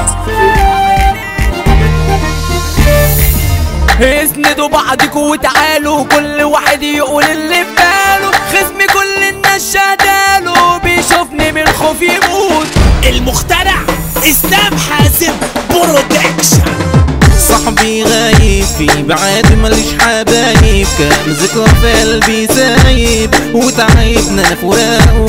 اسندوا بعضكوا وتعالوا كل واحد يقول اللي في باله خصم كل الناس شهداله بيشوفني من الخوف يموت المخترع اسلام حازم برودكشن صاحبي غايب في بعاد ماليش حبايب كام ذكرى في قلبي سايب وتعبنا في فراقه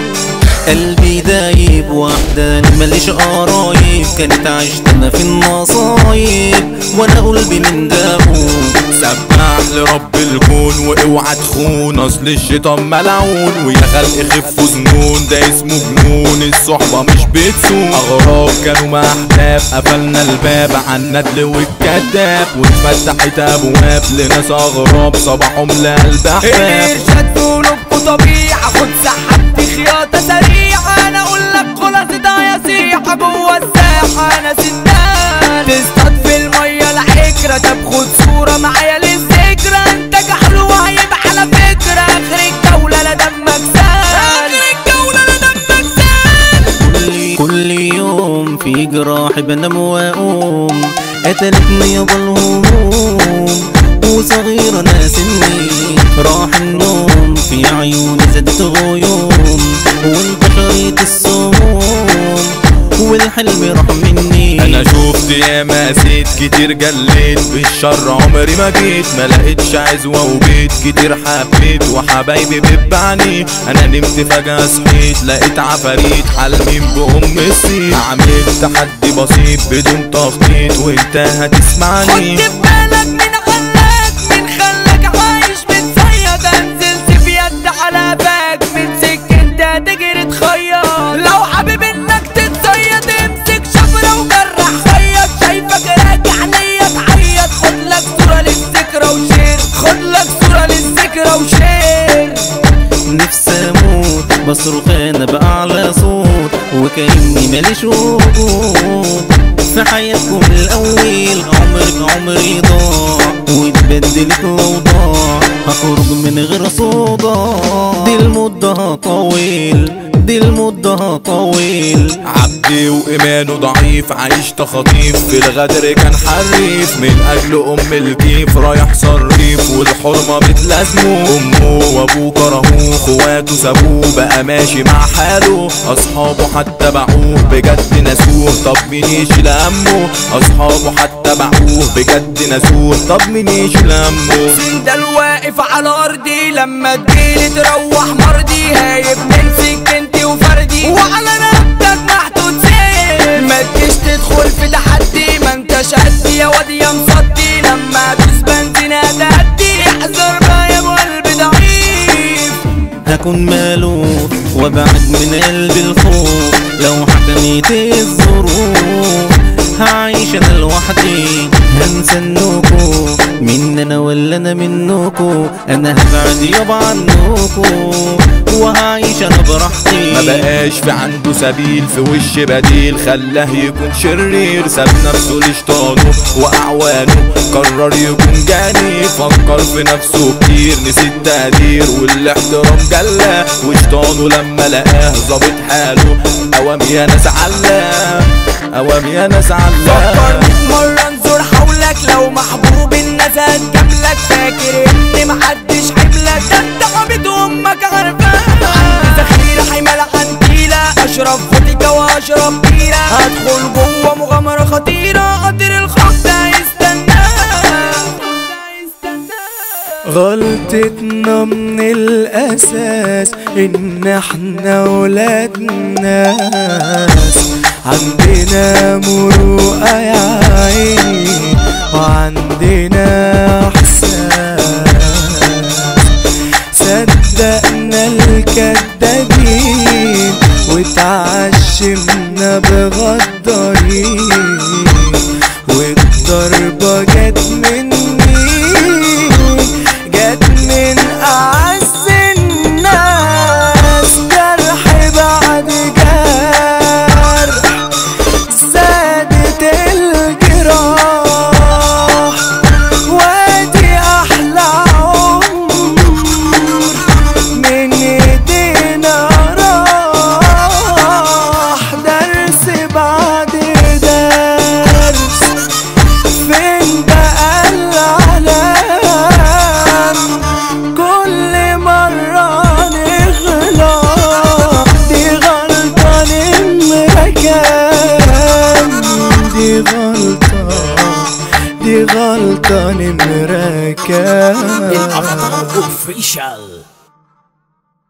قلبي دايب وحداني ماليش قرايب كانت عشتنا في النصايب وانا قلبي من داقه سبح لرب الكون واوعى تخون اصل الشيطان ملعون ويا خلق خفوا ظنون ده اسمه جنون الصحبة مش بتسون اغراب كانوا مع احباب قفلنا الباب عن الندل والكذاب واتفتحت ابواب لناس اغراب صباحهم لقلب احباب الارشاد في قلوبكوا طبيعة خد سحبت خياطة سريعة انا اقول لك خلاصتها يا سيحة جوه الساحة انا سندان تصطاد في المية العكرة طب خد صورة معايا للذكرى انت جحل وهيب على فكرة اخر الجولة لا دمك سال اخر الجولة لا دمك سال كل, كل يوم في جراح بنام واقوم قتلتني بالهموم وصغيرة انا سني راح النوم في عيوني زادت غيوم وانتشرت السموم والحلم راح مني انا شفت يا ماسيت كتير جليت بالشر عمري ما جيت ما لقيتش عزوة وبيت كتير حبيت وحبايبي بتبعني انا نمت فجأة صحيت لقيت عفاريت حلمين بأم الصيت عملت تحدي بسيط بدون تخطيط وانت خد هتسمعني في بالك من خلاك من خلاك عايش متصيد انزل في يد على باك من سكة تجري تخيط لو حابب انك تتصيد امسك شفرة وجرح خيط شايفك راجع ليا تعيط خد لك صورة للذكرى وشير خد لك صورة للذكرى وشير نفسي اموت بصرخ انا باعلى صوت وكاني ماليش وجود في حياتكم الاول عمرك عمري ضاع واتبدلت الاوضاع هخرج من غير صداع دي المدة طويل دي المدة طويل عبدي وإيمانه ضعيف عايش تخطيف في الغدر كان حريف من أجل أم الكيف رايح صريف والحرمة بتلازمه أمه وأبوه كرهوه اخواته سابوه بقى ماشي مع حاله أصحابه حتى باعوه بجد نسوه طب مين يشيل همه أصحابه حتى باعوه بجد نسوه طب مين يشيل همه سندل واقف على ارضي لما تجيلي تروح مرضي هايب من سكنتي وفردي وعلى رقبتك محطوط سيف ما تجيش تدخل في تحدي ما انتش قدي يا واد يا مصدي لما ادوس بنزين هتهدي احذر بقى يا ابو قلب ضعيف هكون مالوف وابعد من قلبي الخوف لو حكمت الظروف هعيش انا لوحدي هنسى انكو من انا ولا انا منكو انا هبعد يابا عنكو وهعيش انا براحتي ما بقاش في عنده سبيل في وش بديل خلاه يكون شرير ساب نفسه لشيطانه واعوانه قرر يكون جاني فكر في نفسه كتير نسي التقدير والاحترام جلاه وشيطانه لما لقاه ظابط حاله قوام يا ناس علاه قوام يا ناس علاه فكر مرة انظر حولك لو محبوب الناس هتجاملك فاكر ان محدش حملك ده انت عبيد امك عارفاك عندي ذخيرة حمال عنتيلة اشرب فودكا واشرب بيرة هدخل جوه مغامرة خطيرة قدر الخط ده يستناك غلطتنا من الأساس إن احنا ولاد ناس عندنا مروءة يا عيني وعندنا إحساس صدقنا الكدابين وتعشمنا بغدارين والضربة جت مني جت من أعز الناس جرح بعد جرح زادت الجراح وادي أحلى عمر من ايدينا راح درس بعد درس غلطان مركب الافاتار اوفيشال